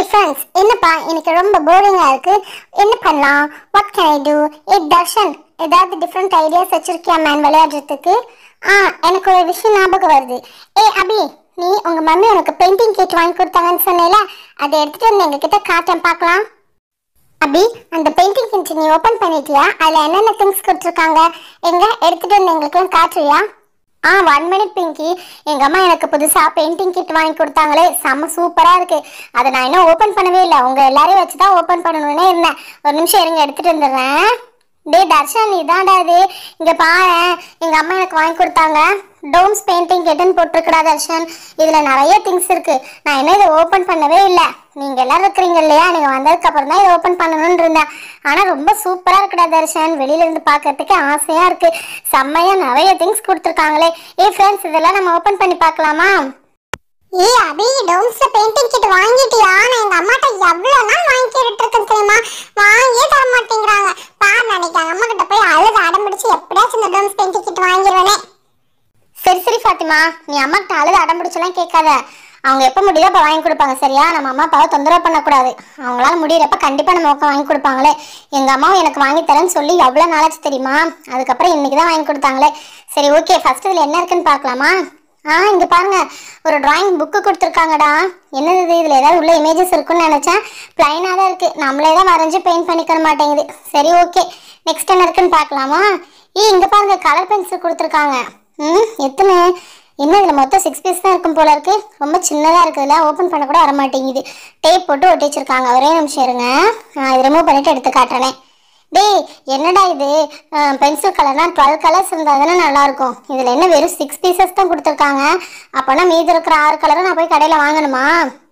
ஏய் ஃப்ரெண்ட்ஸ் என்னப்பா எனக்கு ரொம்ப போரிங்கா இருக்கு என்ன பண்ணலாம் வாட் கேன் ஐ டூ ஏ தர்ஷன் ஏதாவது டிஃப்ரெண்ட் ஐடியாஸ் வச்சிருக்கியா மேன் விளையாடுறதுக்கு ஆ எனக்கு ஒரு விஷயம் ஞாபகம் வருது ஏ அபி நீ உங்க மம்மி உனக்கு பெயிண்டிங் கிட் வாங்கி கொடுத்தாங்கன்னு சொன்னேல அதை எடுத்துட்டு வந்து எங்ககிட்ட காட்டேன் பார்க்கலாம் அபி அந்த பெயிண்டிங் கிட் நீ ஓபன் பண்ணிட்டியா அதுல என்னென்ன திங்ஸ் கொடுத்துருக்காங்க எங்க எடுத்துட்டு வந்து எங்களுக்குலாம் காட்டுறியா ஆ ஒன் மினிட் பிங்கி எங்க அம்மா எனக்கு புதுசா பெயிண்டிங் கிட் வாங்கி கொடுத்தாங்களே செம்ம சூப்பரா இருக்கு அதை நான் இன்னும் ஓபன் பண்ணவே இல்லை உங்க எல்லாரையும் வச்சு தான் ஓபன் பண்ணணும்னே இருந்தேன் ஒரு நிமிஷம் இருங்க எடுத்துட்டு வந்துடுறேன் டேய் தர்ஷன் இதான்டா இது இங்க பாரு எங்க அம்மா எனக்கு வாங்கி கொடுத்தாங்க டோம்ஸ் பெயிண்டிங் கிட்னு போட்டிருக்கடா தர்ஷன் இதுல நிறைய திங்ஸ் இருக்கு நான் இன்னும் இதை ஓபன் பண்ணவே இல்லை நீங்க எல்லாரும் இருக்கிறீங்க இல்லையா நீங்க வந்ததுக்கு அப்புறம் தான் இதை ஓபன் பண்ணணும்னு இருந்தேன் ஆனா ரொம்ப சூப்பரா இருக்குடா தர்ஷன் வெளியில இருந்து பார்க்கறதுக்கு ஆசையா இருக்கு செம்மையா நிறைய திங்ஸ் கொடுத்துருக்காங்களே ஏ ஃப்ரெண்ட்ஸ் இதெல்லாம் நம்ம ஓபன் பண்ணி பார்க்கலாமா ஏ அபி டோம்ஸ்ல பெயிண்டிங் கிட் வாங்கிட்டியா நான் எங்க அம்மாட்ட எவ்வளவு நாள் வாங்கி கேட்டுட்டு இருக்கேன் தெரியுமா வாங்கியே தர மாட்டேங்கிறாங்க பாரு நாளைக்கு எங்க அம்மா கிட்ட போய் அழுது அடம் பிடிச்சு எப்படியாச்சும் இந்த டோம்ஸ் பெயிண்டிங் கிட் வாங்கிடுவேனே சரி சரி ஃபாத்திமா நீ அம்மா கிட்ட அழுது அடம் பிடிச்செல்லாம் கேட்காத அவங்க எப்போ முடியுதோ அப்போ வாங்கி கொடுப்பாங்க சரியா நம்ம அம்மா அப்பாவை தொந்தரவு பண்ணக்கூடாது அவங்களால முடியிறப்ப கண்டிப்பாக நம்ம உட்கா வாங்கி கொடுப்பாங்களே எங்கள் அம்மாவும் எனக்கு வாங்கி தரேன்னு சொல்லி எவ்வளோ நாளாச்சு தெரியுமா அதுக்கப்புறம் இன்னைக்கு தான் வாங்கி கொடுத்தாங்களே சரி ஓகே ஃபர்ஸ்ட் இதில் என்ன இருக்குன்னு பார்க்கலாமா ஆ இங்கே பாருங்க ஒரு டிராயிங் புக்கு கொடுத்துருக்காங்கடா என்னது இது இதில் ஏதாவது உள்ள இமேஜஸ் இருக்குன்னு நினச்சேன் ப்ளைனாக தான் இருக்குது நம்மளே தான் வரைஞ்சி பெயிண்ட் பண்ணிக்க மாட்டேங்குது சரி ஓகே நெக்ஸ்ட் என்ன இருக்குன்னு பார்க்கலாமா ஏ இங்கே பாருங்க கலர் பென்சில் கொடுத்துருக்காங்க ம் எத்தனை என்ன இதில் மொத்தம் சிக்ஸ் பீஸ் தான் இருக்கும் போல இருக்கு ரொம்ப சின்னதாக இருக்குதுல ஓப்பன் பண்ண கூட வர மாட்டேங்குது டேப் போட்டு ஒட்டி வச்சிருக்காங்க ஒரே நிமிஷம் இருங்க நான் இது ரிமூவ் பண்ணிட்டு எடுத்து காட்டுறேனே டேய் என்னடா இது பென்சில் கலர்னா டுவெல் கலர்ஸ் இருந்தால் தானே நல்லாயிருக்கும் இதில் என்ன வெறும் சிக்ஸ் பீசஸ் தான் கொடுத்துருக்காங்க அப்போனா மீதி இருக்கிற ஆறு கலரும் நான் போய் கடையில் வாங்கணுமா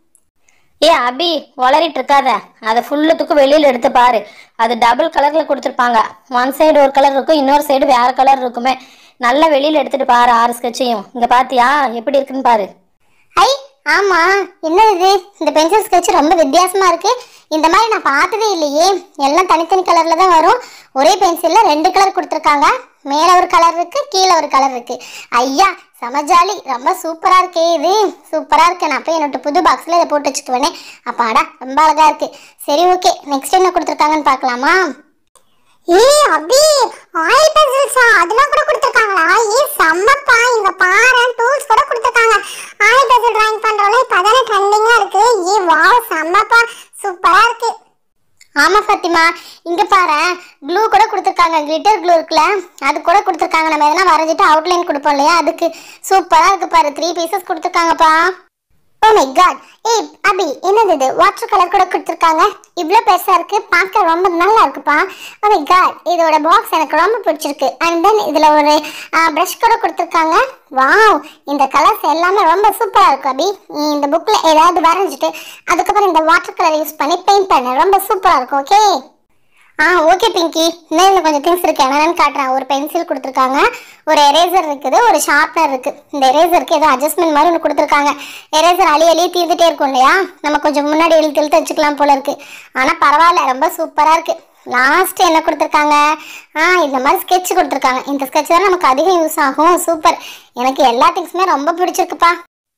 ஏ அபி வளரிட்டு இருக்காத அதை ஃபுல்லுத்துக்கும் வெளியில் எடுத்து பாரு அது டபுள் கலரில் கொடுத்துருப்பாங்க ஒன் சைடு ஒரு கலர் இருக்கும் இன்னொரு சைடு வேற கலர் இருக்குமே நல்லா வெளியில் எடுத்துட்டு பாரு ஆறு ஸ்கெட்சையும் இங்கே பாத்தியா எப்படி இருக்குன்னு பாரு ஐ ஆமா என்ன இது இந்த பென்சில் ஸ்கெட்ச் ரொம்ப வித்தியாசமா இருக்கு இந்த மாதிரி நான் பார்த்ததே இல்லையே எல்லாம் தனித்தனி கலர்ல தான் வரும் ஒரே பென்சில்ல ரெண்டு கலர் கொடுத்துருக்காங்க மேல ஒரு கலர் இருக்கு கீழே ஒரு கலர் இருக்கு ஐயா செம ஜாலி ரொம்ப சூப்பரா இருக்கே இது சூப்பரா இருக்கு நான் போய் என்னோட புது பாக்ஸ்ல இதை போட்டு வச்சுக்குவேனே அப்பாடா ரொம்ப அழகா இருக்கு சரி ஓகே நெக்ஸ்ட் என்ன கொடுத்துருக்காங்கன்னு பார்க்கலாமா ஏய் அபி ஆயில் பென்சில்ஸா அதெல்லாம் கூட கொடுத்துருக்காங்களா ஏய் செம்மப்பா இங்க பாரு டூல்ஸ் கூட கொடுத்துருக்காங்க ஆயில் பென்சில் டிராயிங் பண்றவங்க இப்பதானே ட்ரெண்டிங்கா இருக்கு ஏய் வாவ் செம்மப்பா சூப்பரா இருக்கு ஆமா ஃபாத்திமா இங்க பாரு க்ளூ கூட கொடுத்துருக்காங்க கிளிட்டர் க்ளூ இருக்குல்ல அது கூட கொடுத்துருக்காங்க நம்ம எதனா வரைஞ்சிட்டு அவுட்லைன் கொடுப்போம் இல்லையா அதுக்கு சூப்பரா இருக்கு பாரு த்ரீ பீசஸ் கொடுத்துருக்காங்கப்பா ஓ மை காட் ஏய் அபி என்னது இது வாட்டர் கலர் கூட கொடுத்துருக்காங்க இவ்வளோ பெருசாக இருக்கு பார்க்க ரொம்ப நல்லா இருக்குப்பா ஓ மை காட் இதோட பாக்ஸ் எனக்கு ரொம்ப பிடிச்சிருக்கு அண்ட் தென் இதில் ஒரு ப்ரஷ் கூட கொடுத்துருக்காங்க வாவ் இந்த கலர்ஸ் எல்லாமே ரொம்ப சூப்பராக இருக்கும் அபி நீ இந்த புக்கில் ஏதாவது வரைஞ்சிட்டு அதுக்கப்புறம் இந்த வாட்டர் கலர் யூஸ் பண்ணி பெயிண்ட் பண்ண ரொம்ப சூப்பராக இருக்கும் ஓகே ஆ ஓகே பிங்கி இன்னும் இதில் கொஞ்சம் திங்ஸ் இருக்கு என்னென்னு காட்டுறேன் ஒரு பென்சில் கொடுத்துருக்காங்க ஒரு எரேசர் இருக்குது ஒரு ஷார்ப்னர் இருக்கு இந்த எரேசருக்கு ஏதோ அட்ஜஸ்ட்மெண்ட் மாதிரி ஒன்று கொடுத்துருக்காங்க எரேசர் அழி அழி தீர்ந்துட்டே இருக்கும் இல்லையா நம்ம கொஞ்சம் முன்னாடி இழுத்து இழுத்து வச்சுக்கலாம் போல இருக்கு ஆனால் பரவாயில்ல ரொம்ப சூப்பராக இருக்கு லாஸ்ட் என்ன கொடுத்துருக்காங்க ஆ இந்த மாதிரி ஸ்கெட்ச் கொடுத்துருக்காங்க இந்த ஸ்கெட்ச் தான் நமக்கு அதிகம் யூஸ் ஆகும் சூப்பர் எனக்கு எல்லா திங்ஸுமே ரொம்ப பிடிச்சிருக்குப்பா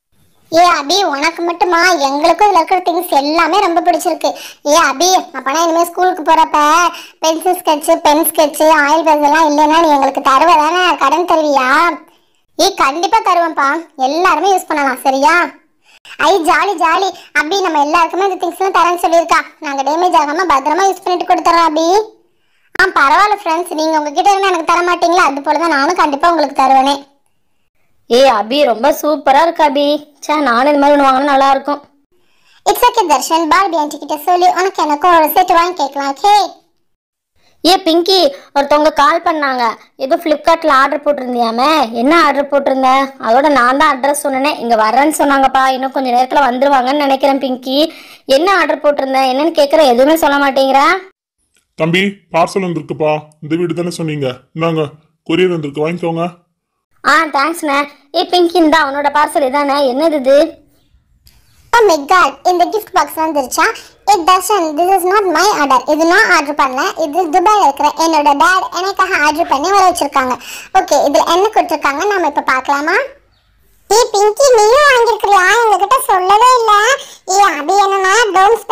ஏ அபி உனக்கு மட்டுமா எங்களுக்கும் இதில் இருக்கிற திங்ஸ் எல்லாமே ரொம்ப பிடிச்சிருக்கு ஏ அபி அப்பனா இனிமேல் ஸ்கூலுக்கு போகிறப்ப pencil sketch pen sketch oil pens எல்லாம் இல்லைன்னா நீ எங்களுக்கு தருவ தானே கடன் தருவியா ஏ கண்டிப்பாக தருவேன்ப்பா எல்லாருமே யூஸ் பண்ணலாம் சரியா ஐ ஜாலி ஜாலி அபி நம்ம எல்லாருக்குமே இந்த திங்ஸ்லாம் தரேன்னு சொல்லியிருக்கா நாங்கள் டேமேஜ் ஆகாமல் பத்திரமா யூஸ் பண்ணிட்டு கொடுத்துறோம் அபி ஆ பரவாயில்ல ஃப்ரெண்ட்ஸ் நீங்கள் உங்ககிட்ட இருந்தால் எனக்கு தர மாட்டீங்களா அது போல தான் நானும் கண்டிப்பாக உங்களுக்கு தருவேனே ஏ அபி ரொம்ப சூப்பராக இருக்கு அபி சே நானும் இந்த மாதிரி ஒன்று வாங்கினா நல்லா இருக்கும் it's okay Darshan Barbie aunty கிட்ட சொல்லி உனக்கு எனக்கும் ஒரு செட் வாங்கி கேட்கலாம் ஓகே ஏ பிங்கி ஒருத்தவங்க கால் பண்ணாங்க ஏதோ ஃப்ளிப்கார்ட்டில் ஆர்டர் போட்டிருந்தியாமே என்ன ஆர்டர் போட்டிருந்த அதோட நான் தான் அட்ரஸ் சொன்னேனே இங்கே வரேன்னு சொன்னாங்கப்பா இன்னும் கொஞ்சம் நேரத்தில் வந்துருவாங்கன்னு நினைக்கிறேன் பிங்கி என்ன ஆர்டர் போட்டிருந்தேன் என்னன்னு கேட்குறேன் எதுவுமே சொல்ல மாட்டேங்கிற தம்பி பார்சல் வந்திருக்குப்பா இந்த வீடு தானே சொன்னீங்க இந்தாங்க கொரியர் வந்திருக்கு வாங்கிக்கோங்க ஆ தேங்க்ஸ்ண்ணே ஏ பிங்கி இந்தா உன்னோட பார்சல் இதானே என்னது இது ஓ மை காட் இந்த கிஃப்ட் பாக்ஸ் வந்துருச்சா ஏ Darshan this is not my order இது நான் ஆர்டர் பண்ணேன் இது துபாயில் இருக்கிற என்னோட டேட் எனக்காக ஆர்டர் பண்ணி வர வச்சிருக்காங்க ஓகே இதில் என்ன கொடுத்துருக்காங்க நாம இப்போ பார்க்கலாமா ஏ பிங்கி நீயும் வாங்கியிருக்கிறியா எங்ககிட்ட சொல்லவே இல்லை ஏ அது என்னன்னா டோம்ஸ்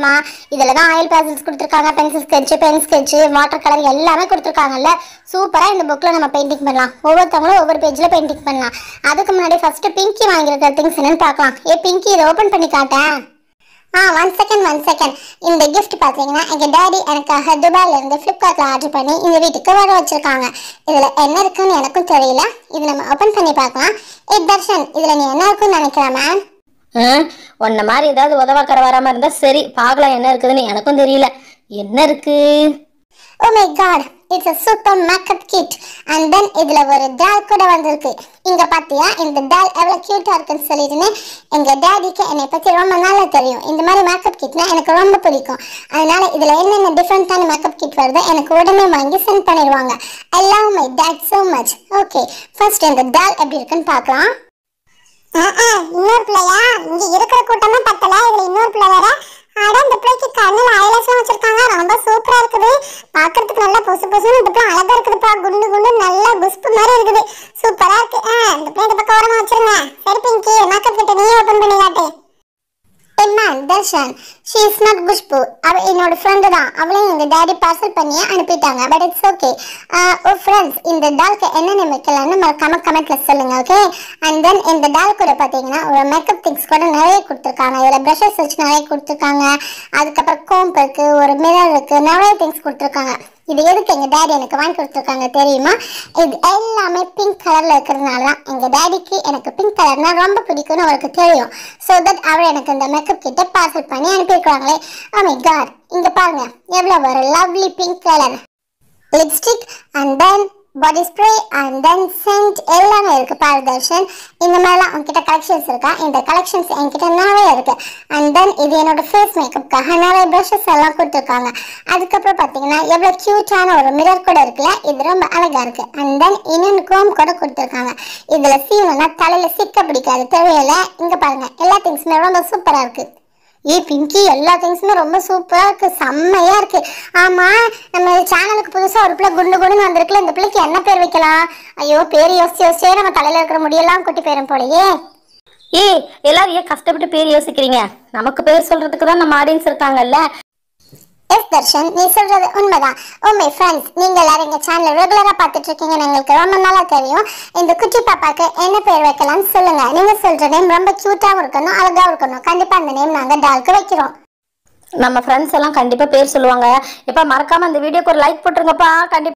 தெரியுமா இதில் தான் ஆயில் பேசல்ஸ் கொடுத்துருக்காங்க pencil sketch pen sketch water colour எல்லாமே கொடுத்துருக்காங்கல்ல சூப்பராக இந்த புக்கில் நம்ம பெயிண்டிங் பண்ணலாம் ஒவ்வொருத்தவங்களும் ஒவ்வொரு பேஜில் பெயிண்டிங் பண்ணலாம் அதுக்கு முன்னாடி ஃபஸ்ட்டு பிங்கி வாங்கியிருக்கிற திங்ஸ் என்னன்னு பார்க்கலாம் ஏ பிங்கி இதை ஓப்பன் பண்ணி காட்டேன் ஆ ஒன் செகண்ட் ஒன் செகண்ட் இந்த gift பார்த்தீங்கன்னா எங்கள் டேடி எனக்காக துபாயில இருந்து ஃப்ளிப்கார்ட்டில் ஆர்டர் பண்ணி இந்த வீட்டுக்கு வர வச்சிருக்காங்க இதில் என்ன இருக்குன்னு எனக்கும் தெரியல இது நம்ம ஓப்பன் பண்ணி பார்க்கலாம் ஏ தர்ஷன் இதில் நீ என்ன இருக்குன்னு நினைக்கிறேன் மேம் ம் உன்ன மாதிரி ஏதாவது உதவாக்கற வராம இருந்தா சரி பார்க்கலாம் என்ன இருக்குதுன்னு எனக்கும் தெரியல என்ன இருக்கு oh my God it's a super makeup kit and then இதில் ஒரு டால் கூட வந்திருக்கு இங்கே பார்த்தியா இந்த டால் எவ்வளோ க்யூட்டாக இருக்குன்னு சொல்லிட்டுன்னு எங்கள் டேடிக்கு என்னை பற்றி ரொம்ப நல்லா தெரியும் இந்த மாதிரி மேக்கப் கிட்னா எனக்கு ரொம்ப பிடிக்கும் அதனால இதில் என்னென்ன டிஃப்ரெண்ட்டான மேக்கப் கிட் வருதோ எனக்கு உடனே வாங்கி சென்ட் பண்ணிடுவாங்க I love my dad so much okay first இந்த டால் எப்படி இருக்குன்னு பார்க்கலாம் இன்னொரு பிள்ளையா இங்க இருக்கிற கூட்டமே பத்தல இதுல இன்னொரு பிள்ளை வேற அட இந்த பிள்ளைக்கு கண்ணுல ஐலாஷம் வச்சிருக்காங்க ரொம்ப சூப்பரா இருக்குது பாக்குறதுக்கு நல்லா பொசு பொசுன்னு இந்த பிள்ளை அழகா இருக்குதுப்பா குண்டு குண்டு நல்லா குஸ்பு மாதிரி இருக்குது சூப்பரா இருக்கு ஆ, இந்த பிள்ளை இந்த பக்கம் ஓரமா வச்சிருங்க சரி பிங்கி மேக்கப் கிட்ட நீயே ஓபன் பண்ணி காட்டு man Darshan she is not Khushbu அவ என்னோட ஃப்ரெண்டு தான் அவளையும் எங்கள் டேடி பார்சல் பண்ணி அனுப்பிட்டாங்க but it's okay oh friends இந்த டால்க்கு என்னென்ன வைக்கலாம்னு மறக்காம கமெண்ட்ல சொல்லுங்க ஓகே அண்ட் தென் இந்த டால் கூட பார்த்தீங்கன்னா ஒரு மேக்கப் திங்ஸ் கூட நிறைய கொடுத்துருக்காங்க இதில் ப்ரஷஸ் வச்சு நிறைய கொடுத்துருக்காங்க அதுக்கப்புறம் கோம்ப் இருக்கு ஒரு மிரர் இருக்கு நிறைய திங்ஸ் கொடுத்துருக்காங்க இது எதுக்கு எங்க டேடி எனக்கு வாங்கி கொடுத்துருக்காங்க தெரியுமா இது எல்லாமே பிங்க் கலர்ல இருக்கிறதுனால தான் எங்க டேடிக்கு எனக்கு பிங்க் கலர்னா ரொம்ப பிடிக்கும்னு அவருக்கு தெரியும் ஸோ தட் அவர் எனக்கு இந்த மேக்கப் கிட்ட பார்சல் பண்ணி அனுப்பியிருக்காங்களே ஓ மை காட் இங்க பாருங்க எவ்வளவு ஒரு lovely pink colour lipstick and then body spray and then scent எல்லாமே இருக்கு பாரு தர்ஷன் இந்த மாதிரிலாம் உங்ககிட்ட கலெக்ஷன்ஸ் இருக்கா இந்த கலெக்ஷன்ஸ் என்கிட்ட நிறைய இருக்கு அண்ட் தென் இது என்னோட ஃபேஸ் மேக்கப்காக நிறைய ப்ரஷஸ் எல்லாம் கொடுத்துருக்காங்க அதுக்கப்புறம் பார்த்தீங்கன்னா எவ்வளோ க்யூட்டான ஒரு மிரர் கூட இருக்குல்ல இது ரொம்ப அழகா இருக்கு அண்ட் தென் இன்னொன்று கோம் கூட கொடுத்துருக்காங்க இதுல சீவனா தலையில சிக்க பிடிக்காது தெரியல இங்க பாருங்க எல்லா திங்ஸுமே ரொம்ப சூப்பரா இருக்கு ஏ பிங்கி எல்லா திங்ஸுமே ரொம்ப சூப்பரா இருக்கு செம்மையா இருக்கு ஆமா நம்ம சேனலுக்கு புதுசா ஒரு பிள்ளை குண்டு குண்டுன்னு வந்திருக்குல இந்த பிள்ளைக்கு என்ன பேர் வைக்கலாம் ஐயோ பேர் யோசிச்சு யோசிச்சே நம்ம தலையில இருக்கிற முடியெல்லாம் குட்டி பேரும் போலயே ஏய் எல்லாரும் ஏன் கஷ்டப்பட்டு பேர் யோசிக்கிறீங்க நமக்கு பேர் சொல்றதுக்கு தான் நம்ம ஆடியன்ஸ் இருக்காங்கல்ல எஸ் தர்ஷன் நீ சொல்றது உண்மைதான் ஓ மை ஃப்ரெண்ட்ஸ் நீங்க எல்லாரும் எங்க சேனல் ரெகுலரா பார்த்துட்டு இருக்கீங்கன்னு எங்களுக்கு ரொம்ப நல்லா தெரியும் இந்த குட்டி பாப்பாக்கு என்ன பேர் வைக்கலாம்னு சொல்லுங்க நீங்க சொல்ற நேம் ரொம்ப கியூட்டாவும் இருக்கணும் அழகாவும் இருக்கணும் கண்டிப்பா அந்த நேம் நாங்க டால்க்கு வைக்கிறோம் நம்ம ஃப்ரெண்ட்ஸ் எல்லாம் கண்டிப்பா பேர் சொல்லுவாங்க இப்ப மறக்காம இந்த வீடியோக்கு ஒரு லைக் போட்டுருங்கப்பா கண்டிப்பா